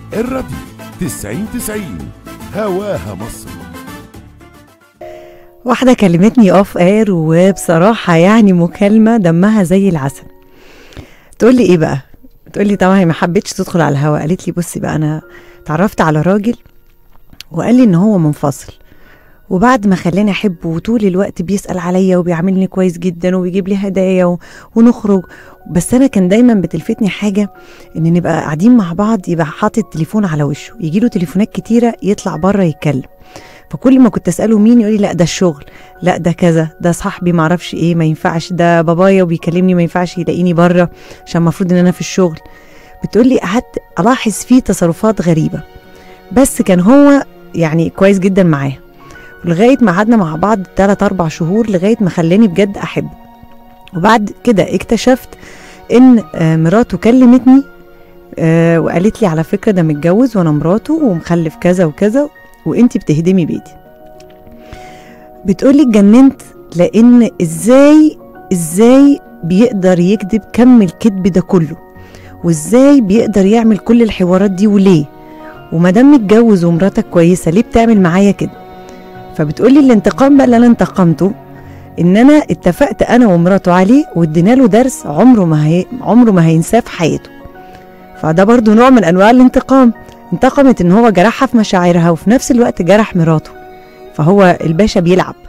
الراديو 90 90 هواها مصر واحدة كلمتني اوف اير وبصراحة يعني مكالمة دمها زي العسل تقول لي ايه بقى تقول لي طبعا هي ما حبتش تدخل على الهوا قالت لي بصي بقى انا اتعرفت على راجل وقال لي ان هو منفصل وبعد ما خلاني احبه وطول الوقت بيسال عليا وبيعاملني كويس جدا وبيجيب لي هدايا و... ونخرج بس انا كان دايما بتلفتني حاجه ان نبقى قاعدين مع بعض يبقى حاطط التليفون على وشه يجي له تليفونات كتيره يطلع بره يتكلم فكل ما كنت اساله مين يقول لي لا ده الشغل لا ده كذا ده صاحبي ما اعرفش ايه ما ينفعش ده بابايا وبيكلمني ما ينفعش يلاقيني بره عشان المفروض ان انا في الشغل بتقول لي قعدت الاحظ فيه تصرفات غريبه بس كان هو يعني كويس جدا معايا لغايه ما قعدنا مع بعض 3 4 شهور لغايه ما خلاني بجد احبه وبعد كده اكتشفت ان آه، مراته كلمتني آه، وقالت لي على فكره ده متجوز وانا مراته ومخلف كذا وكذا وانتي بتهدمي بيتي بتقولي اتجننت لان ازاي ازاي بيقدر يكذب كم الكذب ده كله وازاي بيقدر يعمل كل الحوارات دي وليه وما دام متجوز ومراتك كويسه ليه بتعمل معايا كده فبتقولي الانتقام بقى اللي انا انتقمته ان انا اتفقت انا ومراته عليه وادينا له درس عمره ما هي عمره ما هينساه في حياته فده برضو نوع من انواع الانتقام انتقمت ان هو جرحها في مشاعرها وفي نفس الوقت جرح مراته فهو الباشا بيلعب